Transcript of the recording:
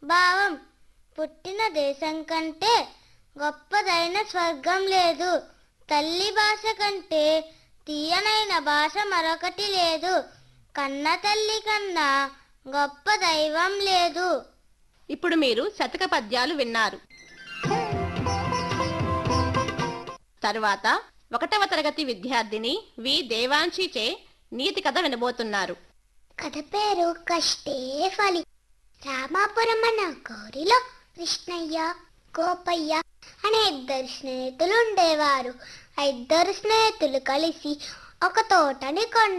భావం పుట్టిన దేశం కంటే గొప్పదైన స్వర్గం లేదు తల్లి భాష కంటే తీయనైన భాష మరొకటి లేదు కన్న తల్లి కన్నా గొప్ప దైవం లేదు ఇప్పుడు మీరు శతక పద్యాలు విన్నారు తరువాత ఒకటవ తరగతి విద్యార్థిని వి దేవాంశి చే నీతి కథ వినబోతున్నారు కథ పేరు కష్టే ఫలి రామాపురం అన్న గౌరిలో కృష్ణయ్య గోపయ్య అనే ఇద్దరు స్నేహితులు ఉండేవారు ఆ ఇద్దరు స్నేహితులు కలిసి ఒక తోటని కొండ